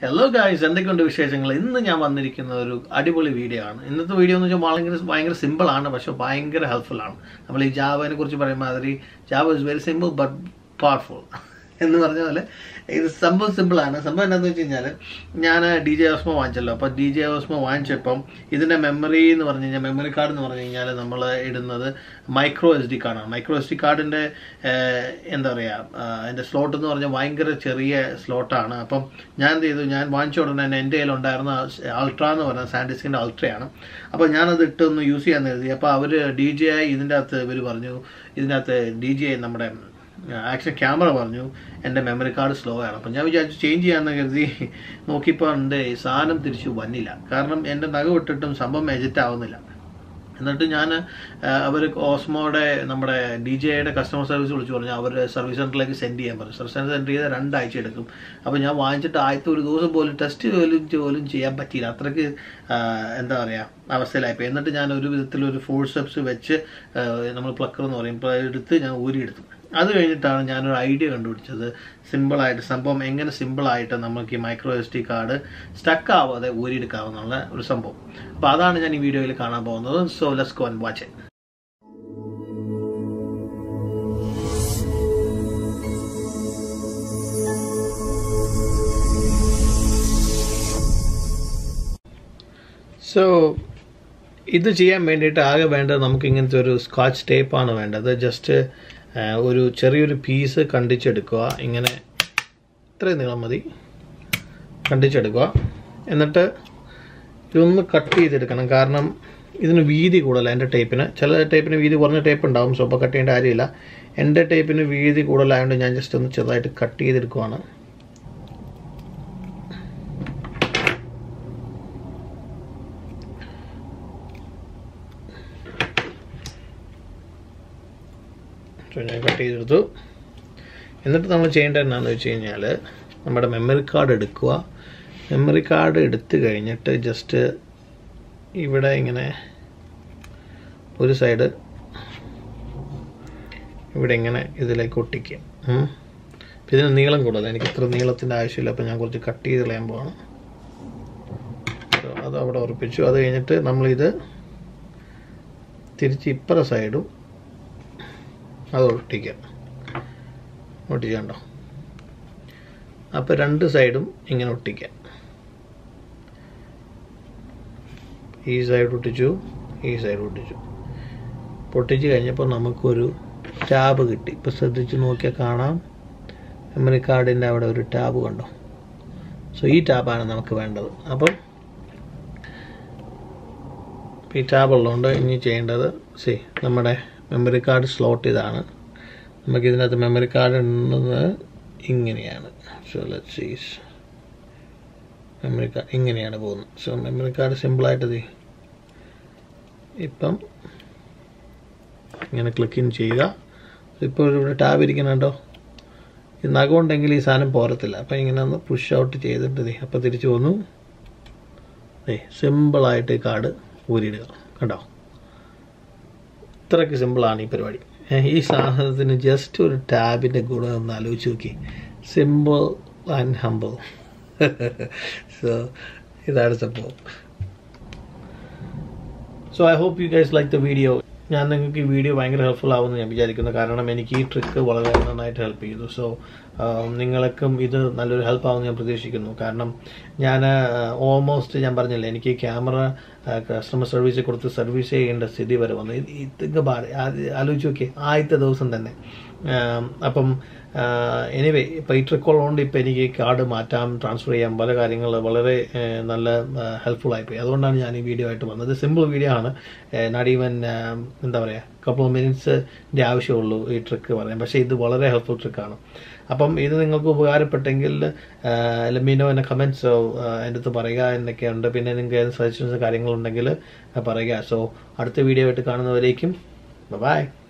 hello guys എന്തൊക്കെയുണ്ട് വിശേഷങ്ങൾ ഇന്ന് ഞാൻ വന്നിരിക്കുന്ന ഒരു അടിപൊളി വീഡിയോ ആണ് ഇന്നത്തെ വീഡിയോ എന്ന് വെച്ചാൽ ഭയങ്കര ഭയങ്കര സിമ്പിൾ ആണ് പക്ഷെ ഭയങ്കര ഹെൽപ്ഫുൾ ആണ് നമ്മൾ ഈ ജാവനെ കുറിച്ച് പറയുമ്പോൾ മാതിരി Java is very simple but powerful എന്ന് പറഞ്ഞ പോലെ ഇത് സംഭവം സിമ്പിൾ ആണ് സംഭവം എന്താണെന്ന് വെച്ച് കഴിഞ്ഞാൽ ഞാൻ ഡി ജെ ഓസ്മോ വാങ്ങിച്ചല്ലോ അപ്പോൾ ഡി ജെ ഓസ്മോ വാങ്ങിച്ചപ്പം ഇതിൻ്റെ മെമ്മറി എന്ന് പറഞ്ഞു കഴിഞ്ഞാൽ മെമ്മറി കാർഡ് എന്ന് പറഞ്ഞു കഴിഞ്ഞാൽ നമ്മൾ ഇടുന്നത് മൈക്രോ എസ് ഡി കാർഡാണ് മൈക്രോ എസ് ഡി കാർഡിൻ്റെ എന്താ പറയുക അതിൻ്റെ സ്ലോട്ട് എന്ന് പറഞ്ഞാൽ ഭയങ്കര ചെറിയ സ്ലോട്ടാണ് അപ്പം ഞാൻ എന്ത് ചെയ്തു ഞാൻ വാങ്ങിച്ച ഉടനെ തന്നെ എൻ്റെ കയ്യിലുണ്ടായിരുന്ന അൾട്ര എന്ന് പറഞ്ഞ സാൻഡിസ്കിൻ്റെ അൾട്രയാണ് അപ്പോൾ ഞാനത് ഇട്ടൊന്ന് യൂസ് ചെയ്യാൻ കരുതി അപ്പോൾ അവർ ഡി ജെ ഐ ഇതിൻ്റെ അകത്ത് ഇവർ പറഞ്ഞു ഇതിൻ്റെ അകത്ത് ഡി ജെ ഐ നമ്മുടെ ആക്ഷൻ ക്യാമറ പറഞ്ഞു എൻ്റെ മെമ്മറി കാർഡ് സ്ലോ ആണ് അപ്പം ഞാൻ വിചാരിച്ചു ചേഞ്ച് ചെയ്യാമെന്ന് കരുതി നോക്കിയപ്പോൾ എൻ്റെ സാധനം തിരിച്ചു വന്നില്ല കാരണം എൻ്റെ നഖ വിട്ടിട്ടും സംഭവം എജിറ്റ് ആവുന്നില്ല എന്നിട്ട് ഞാൻ അവർ ഓസ്മോയുടെ നമ്മുടെ ഡി ജെയുടെ കസ്റ്റമർ സർവീസ് വിളിച്ച് പറഞ്ഞു അവർ സർവീസ് സെൻറ്ററിലേക്ക് സെൻഡ് ചെയ്യാൻ പറഞ്ഞു സർവീസ് സെൻറ്റർ സെൻഡ് ചെയ്താൽ രണ്ടാഴ്ച എടുക്കും അപ്പോൾ ഞാൻ വാങ്ങിച്ചിട്ട് ആദ്യത്തെ ഒരു ദിവസം പോലും ടെസ്റ്റ് പോലും പോലും ചെയ്യാൻ പറ്റിയില്ല അത്രയ്ക്ക് എന്താ പറയുക അവസ്ഥയിലായിപ്പോയി എന്നിട്ട് ഞാൻ ഒരു വിധത്തിൽ ഒരു ഫോർ സ്റ്റെപ്സ് വെച്ച് നമ്മൾ പ്ലക്കർ എന്ന് പറയും എടുത്ത് ഞാൻ ഊരിയെടുത്തു അത് കഴിഞ്ഞിട്ടാണ് ഞാനൊരു ഐഡിയ കണ്ടുപിടിച്ചത് സിമ്പിളായിട്ട് സംഭവം എങ്ങനെ സിമ്പിളായിട്ട് നമുക്ക് ഈ micro S D card stuck ആവാതെ ഊരിയെടുക്കാവുന്നുള്ള ഒരു സംഭവം അപ്പോൾ അതാണ് ഞാൻ ഈ വീഡിയോയിൽ കാണാൻ പോകുന്നത് so let's go and watch it so ഇത് ചെയ്യാൻ വേണ്ടിയിട്ട് ആകെ വേണ്ടത് നമുക്ക് ഇങ്ങനത്തെ ഒരു സ്കോച്ച് ടേപ്പാണ് വേണ്ടത് ജസ്റ്റ് ഒരു ചെറിയൊരു പീസ് കണ്ടിച്ചെടുക്കുക ഇങ്ങനെ ഇത്രയും നീളം മതി കണ്ടിച്ചെടുക്കുക എന്നിട്ട് ഇതൊന്ന് കട്ട് ചെയ്തെടുക്കണം കാരണം ഇതിന് വീതി കൂടുതലാണ് എൻ്റെ ടേപ്പിന് ചില ടേപ്പിന് വീതി കുറഞ്ഞ ടേപ്പ് ഉണ്ടാവും സോ അപ്പോൾ കട്ട് ചെയ്യേണ്ട കാര്യമില്ല എൻ്റെ ടേപ്പിന് വീതി കൂടുതലായതുകൊണ്ട് ഞാൻ ജസ്റ്റ് ഒന്ന് ചെറുതായിട്ട് കട്ട് ചെയ്തെടുക്കുവാണ് സോ ഞാൻ കട്ട് ചെയ്തെടുത്തു എന്നിട്ട് നമ്മൾ ചെയ്യേണ്ടത് എന്താണെന്ന് വെച്ച് കഴിഞ്ഞാൽ നമ്മുടെ മെമ്മറി കാർഡ് എടുക്കുക മെമ്മറി കാർഡ് എടുത്തു കഴിഞ്ഞിട്ട് ജസ്റ്റ് ഇവിടെ ഇങ്ങനെ ഒരു സൈഡ് ഇവിടെ ഇങ്ങനെ ഇതിലേക്ക് ഒട്ടിക്കുക ഇതിന് നീളം കൂടുതൽ എനിക്ക് ഇത്ര നീളത്തിൻ്റെ ആവശ്യമില്ല അപ്പോൾ ഞാൻ കുറച്ച് കട്ട് ചെയ്ത് കളയാൻ പോവാണ് അത് അവിടെ ഉറപ്പിച്ചു അത് കഴിഞ്ഞിട്ട് നമ്മളിത് തിരിച്ച് ഇപ്പുറ സൈഡും അത് ഒട്ടിക്കാം ഒട്ടിക്കണ്ടോ അപ്പോൾ രണ്ട് സൈഡും ഇങ്ങനെ ഒട്ടിക്കാം ഈ സൈഡ് ഒട്ടിച്ചു ഈ സൈഡ് ഒട്ടിച്ചു പൊട്ടിച്ച് കഴിഞ്ഞപ്പോൾ നമുക്കൊരു ടാബ് കിട്ടി ഇപ്പോൾ ശ്രദ്ധിച്ച് നോക്കിയാൽ കാണാം മെമ്മറി കാർഡിൻ്റെ അവിടെ ഒരു ടാബ് കണ്ടോ സോ ഈ ടാബാണ് നമുക്ക് വേണ്ടത് അപ്പം ഈ ടാബ് ഉള്ളതുകൊണ്ട് ഇനി ചെയ്യേണ്ടത് സി നമ്മുടെ മെമ്മറി കാർഡ് സ്ലോട്ട് ഇതാണ് നമുക്ക് ഇതിനകത്ത് മെമ്മറി കാർഡ് ഉണ്ടെന്ന് ഇങ്ങനെയാണ് so let sees memory card ഇങ്ങനെയാണ് പോകുന്നത് സോ മെമ്മറി കാർഡ് സിമ്പിളായിട്ട് ഇത് ഇപ്പം ഇങ്ങനെ ക്ലിക്ക് ഇൻ ചെയ്യുക ഇപ്പോൾ ഇവിടെ ടാബ് ഇരിക്കുന്നുണ്ടോ ഇത് നഖമുണ്ടെങ്കിൽ ഈ സാധനം പോരത്തില്ല അപ്പം ഇങ്ങനെ ഒന്ന് പുഷ് ഔട്ട് ചെയ്തിട്ട് അപ്പം തിരിച്ചു പോന്നു ഏ സിമ്പിളായിട്ട് ഈ കാർഡ് ഊരിയിടുക കണ്ടോ ഇത്രയ്ക്ക് സിമ്പിളാണ് ഈ പരിപാടി ഈ സാധനത്തിന് ജസ്റ്റ് ഒരു ടാബിൻ്റെ ഗുണം ഒന്ന് ആലോചിച്ച് നോക്കി സിമ്പിൾ ആൻഡ് ഹമ്പിൾ സോ ഇതാണ് സംഭവം so I hope you guys like the video ഞാൻ നിങ്ങൾക്ക് ഈ വീഡിയോ ഭയങ്കര ഹെൽപ്ഫുൾ ആവുമെന്ന് ഞാൻ വിചാരിക്കുന്നു കാരണം എനിക്ക് ഈ ട്രിക്ക് വളരെ നന്നായിട്ട് ഹെൽപ്പ് ചെയ്തു സോ നിങ്ങൾക്കും ഇത് നല്ലൊരു ഹെൽപ്പ് ആവുമെന്ന് ഞാൻ പ്രതീക്ഷിക്കുന്നു കാരണം ഞാൻ ഓൾമോസ്റ്റ് ഞാൻ പറഞ്ഞില്ലേ എനിക്ക് ക്യാമറ കസ്റ്റമർ സർവീസിൽ കൊടുത്ത് സർവീസ് ചെയ്യേണ്ട സ്ഥിതി വരെ വന്നു ഇത് ആലോചിച്ച് നോക്കി ആദ്യത്തെ ദിവസം തന്നെ അപ്പം എനിവേ ഇപ്പോൾ ഈ ട്രിക്ക് ഉള്ളതുകൊണ്ട് ഇപ്പോൾ എനിക്ക് കാർഡ് മാറ്റാം ട്രാൻസ്ഫർ ചെയ്യാം പല കാര്യങ്ങൾ വളരെ നല്ല ഹെൽപ്ഫുൾ ആയിപ്പോയി അതുകൊണ്ടാണ് ഞാൻ ഈ വീഡിയോ ആയിട്ട് വന്നത് സിമ്പിൾ വീഡിയോ ആണ് നാട്ട് ഈവൻ എന്താ പറയുക കപ്പിൾ ഓഫ് മിനിറ്റ്സിൻ്റെ ആവശ്യമുള്ളൂ ഈ ട്രിക്ക് പറയാൻ പക്ഷേ ഇത് വളരെ ഹെൽപ്ഫുൾ ട്രിക്കാണ് അപ്പം ഇത് നിങ്ങൾക്ക് ഉപകാരപ്പെട്ടെങ്കിൽ ലമീനോ എന്നെ കമൻസ് എൻ്റെ അടുത്ത് പറയുക എന്നൊക്കെയുണ്ട് പിന്നെ നിങ്ങൾക്ക് ഏത് സജഷൻസ് കാര്യങ്ങളുണ്ടെങ്കിൽ പറയുക സോ അടുത്ത വീഡിയോ ആയിട്ട് കാണുന്നവരേക്കും ബൈ